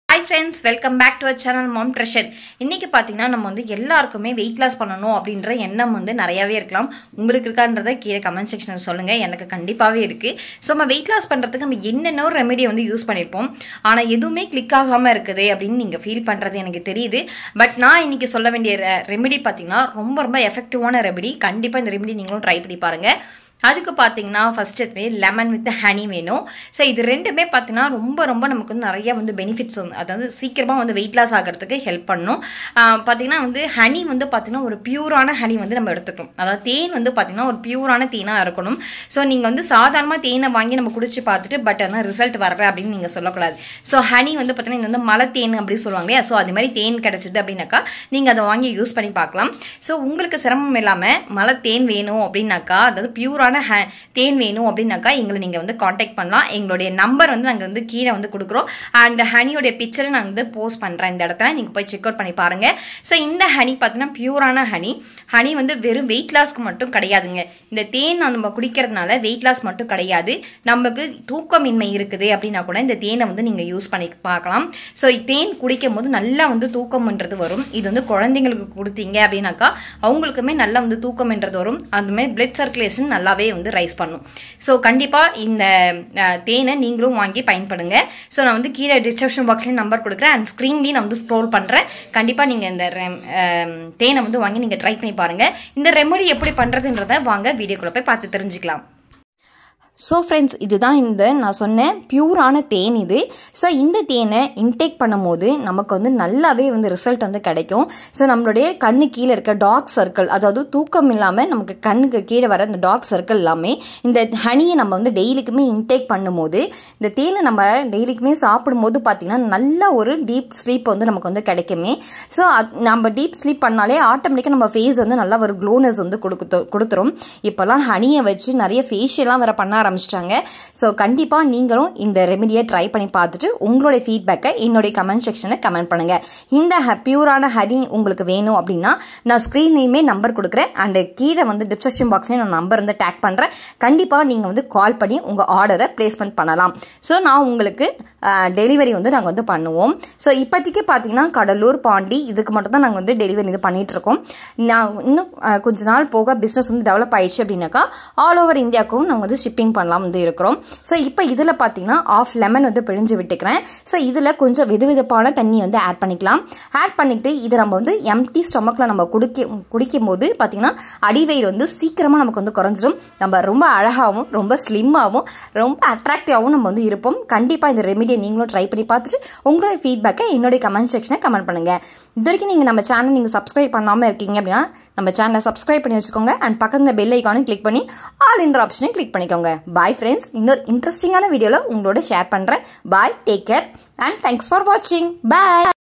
hi friends welcome back to our channel mom treasure இன்றைக்கி பார்த்தீங்கன்னா நம்ம வந்து எல்லாருக்குமே வெயிட் லாஸ் பண்ணணும் அப்படின்ற எண்ணம் வந்து நிறையாவே இருக்கலாம் உங்களுக்கு இருக்கான்றதை கீழே கமெண்ட் செக்ஷனில் சொல்லுங்கள் எனக்கு கண்டிப்பாகவே இருக்குது ஸோ நம்ம வெயிட் லாஸ் பண்ணுறதுக்கு நம்ம என்னென்ன ஒரு ரெமெடியை வந்து யூஸ் பண்ணியிருப்போம் ஆனால் எதுவுமே கிளிக் ஆகாமல் இருக்குது அப்படின்னு நீங்கள் ஃபீல் பண்ணுறது எனக்கு தெரியுது பட் நான் இன்றைக்கி சொல்ல வேண்டிய ரெமெடி பார்த்தீங்கன்னா ரொம்ப ரொம்ப எஃபெக்டிவான ரெமெடி கண்டிப்பாக இந்த ரெமெடி நீங்களும் ட்ரை பண்ணி பாருங்கள் அதுக்கு பார்த்தீங்கன்னா ஃபஸ்ட் எடுத்து லெமன் வித் ஹனி வேணும் ஸோ இது ரெண்டுமே பார்த்தீங்கன்னா ரொம்ப ரொம்ப நமக்கு வந்து நிறைய வந்து பெனிஃபிட்ஸ் வந்து அதாவது சீக்கிரமாக வந்து வெயிட் லாஸ் ஆகிறதுக்கு ஹெல்ப் பண்ணும் பார்த்தீங்கன்னா வந்து ஹனி வந்து பார்த்தீங்கன்னா ஒரு பியூரான ஹனி வந்து நம்ம எடுத்துக்கணும் அதாவது தேன் வந்து பார்த்தீங்கன்னா ஒரு பியூரான தேனாக இருக்கணும் ஸோ நீங்கள் வந்து சாதாரணமாக தேனை வாங்கி நம்ம குடிச்சு பார்த்துட்டு பட் ஆனால் ரிசல்ட் வரல அப்படின்னு நீங்கள் சொல்லக்கூடாது ஸோ ஹனி வந்து பார்த்தீங்கன்னா இது வந்து மலை தேன் அப்படின்னு சொல்லுவாங்க இல்லையா ஸோ அது மாதிரி தேன் கிடச்சிது அப்படின்னாக்கா நீங்கள் அதை வாங்கி யூஸ் பண்ணி பார்க்கலாம் ஸோ உங்களுக்கு சிரமம் இல்லாமல் மலை தேன் வேணும் அப்படின்னாக்கா அதாவது பியூரான சூப்பரான ஹே தேன் வேணும் அப்படின்னாக்கா எங்களை நீங்கள் வந்து காண்டாக்ட் பண்ணலாம் எங்களுடைய நம்பர் வந்து நாங்கள் வந்து கீழே வந்து கொடுக்குறோம் அண்ட் ஹனியோடைய பிக்சரை நான் வந்து போஸ்ட் பண்ணுறேன் இந்த இடத்துல நீங்கள் போய் செக் அவுட் பண்ணி பாருங்கள் ஸோ இந்த ஹனி பார்த்தீங்கன்னா பியூரான ஹனி ஹனி வந்து வெறும் வெயிட் லாஸ்க்கு மட்டும் கிடையாதுங்க இந்த தேன் நம்ம குடிக்கிறதுனால வெயிட் லாஸ் மட்டும் கிடையாது நம்மளுக்கு தூக்கமின்மை இருக்குது அப்படின்னா கூட இந்த தேனை வந்து நீங்கள் யூஸ் பண்ணி பார்க்கலாம் ஸோ தேன் குடிக்கும் போது நல்லா வந்து தூக்கம்ன்றது வரும் இது வந்து குழந்தைங்களுக்கு கொடுத்தீங்க அப்படின்னாக்கா அவங்களுக்குமே நல்லா வந்து தூக்கம்ன்றது வரும் அந்த மாதிரி பிளட் சர்க்குலேஷன் நல்லா நல்லாவே வந்து ரைஸ் பண்ணும் ஸோ கண்டிப்பாக இந்த தேனை நீங்களும் வாங்கி பயன்படுங்க ஸோ நான் வந்து கீழே டிஸ்கிரிப்ஷன் பாக்ஸ்லேயும் நம்பர் கொடுக்குறேன் அண்ட் ஸ்க்ரீன்லேயும் நான் வந்து ஸ்க்ரோல் பண்ணுறேன் கண்டிப்பாக நீங்கள் இந்த தேனை வந்து வாங்கி நீங்கள் ட்ரை பண்ணி பாருங்கள் இந்த ரெமடி எப்படி பண்ணுறதுன்றதை வாங்க வீடியோக்குள்ளே போய் பார்த்து தெரிஞ்சுக்கலாம் ஸோ ஃப்ரெண்ட்ஸ் இதுதான் இந்த நான் சொன்னேன் பியூரான தேன் இது ஸோ இந்த தேனை இன்டேக் பண்ணும்போது நமக்கு வந்து நல்லாவே வந்து ரிசல்ட் வந்து கிடைக்கும் ஸோ நம்மளுடைய கண்ணு கீழே இருக்க டார்க் சர்க்கிள் அதாவது தூக்கம் இல்லாமல் நமக்கு கண்ணுக்கு கீழே வர இந்த டார்க் சர்க்கிள் எல்லாமே இந்த ஹனியை நம்ம வந்து டெய்லிக்குமே இன்டேக் பண்ணும்போது இந்த தேனை நம்ம டெய்லிக்குமே சாப்பிடும்போது பார்த்திங்கன்னா நல்ல ஒரு டீப் ஸ்லீப் வந்து நமக்கு வந்து கிடைக்குமே ஸோ நம்ம டீப் ஸ்லீப் பண்ணாலே ஆட்டோமேட்டிக்காக நம்ம ஃபேஸ் வந்து நல்லா ஒரு க்ளோனஸ் வந்து கொடுத்து கொடுத்துரும் இப்போல்லாம் ஹனியை வச்சு நிறைய ஃபேஷியலாம் வேறு பண்ண ஆரம்பிச்சிட்டாங்க ஸோ கண்டிப்பாக நீங்களும் இந்த ரெமெடியை ட்ரை பண்ணி பார்த்துட்டு உங்களுடைய ஃபீட்பேக்கை என்னுடைய கமெண்ட் செக்ஷனில் கமெண்ட் பண்ணுங்கள் இந்த பியூரான ஹரி உங்களுக்கு வேணும் அப்படின்னா நான் ஸ்க்ரீன்லேயுமே நம்பர் கொடுக்குறேன் அண்ட் கீழே வந்து டிஸ்கிரிப்ஷன் பாக்ஸ்லேயும் நான் நம்பர் வந்து டேக் பண்ணுறேன் கண்டிப்பாக நீங்கள் வந்து கால் பண்ணி உங்கள் ஆர்டரை ப்ளேஸ்மெண்ட் பண்ணலாம் ஸோ நான் உங்களுக்கு டெலிவரி வந்து நாங்கள் வந்து பண்ணுவோம் ஸோ இப்போதைக்கு பார்த்தீங்கன்னா கடலூர் பாண்டி இதுக்கு மட்டும் தான் நாங்கள் வந்து டெலிவரி இது பண்ணிகிட்ருக்கோம் நான் இன்னும் கொஞ்ச நாள் போக பிஸ்னஸ் வந்து டெவலப் ஆயிடுச்சு அப்படின்னாக்கா ஆல் ஓவர் இந்தியாவுக்கும் நாங்கள் வந்து ஷிப்பிங் பண்ணலாம் வந்து இருக்கிறோம் ஸோ இப்போ இதில் பார்த்தீங்கன்னா ஆஃப் லெமன் வந்து பிழிஞ்சு விட்டுக்கிறேன் ஸோ இதில் கொஞ்சம் வெது வெதுப்பான தண்ணி வந்து ஆட் பண்ணிக்கலாம் ஆட் பண்ணிவிட்டு இதை நம்ம வந்து எம்டி ஸ்டொமக்கில் நம்ம குடிக்க குடிக்கும் போது பார்த்தீங்கன்னா அடிவயிறு வந்து சீக்கிரமாக நமக்கு வந்து குறைஞ்சிரும் நம்ம ரொம்ப அழகாகவும் ரொம்ப ஸ்லிம்மாகவும் ரொம்ப அட்ராக்டிவாகவும் நம்ம வந்து இருப்போம் கண்டிப்பாக இந்த ரெமிடியை நீங்களும் ட்ரை பண்ணி பார்த்துட்டு உங்களுடைய ஃபீட்பேக்கை என்னுடைய கமெண்ட் செக்ஷனை கமெண்ட் பண்ணுங்கள் இது வரைக்கும் நீங்கள் நம்ம சேனல் நீங்கள் சப்ஸ்கிரைப் பண்ணாமல் இருக்கீங்க அப்படின்னா நம்ம சேனலை சப்ஸ்கிரைப் பண்ணி வச்சுக்கோங்க அண்ட் பக்கத்தில் பெல் ஐக்கானும் கிளிக் பண்ணி ஆல் என்ற ஆப்ஷனையும் கிளிக் பண்ணிக்கோங்க பாய் ஃப்ரெண்ட்ஸ் இன்னொரு இன்ட்ரெஸ்டிங்கான வீடியோவில் உங்களோட ஷேர் பண்ணுறேன் bye take care and thanks for வாட்சிங் பாய்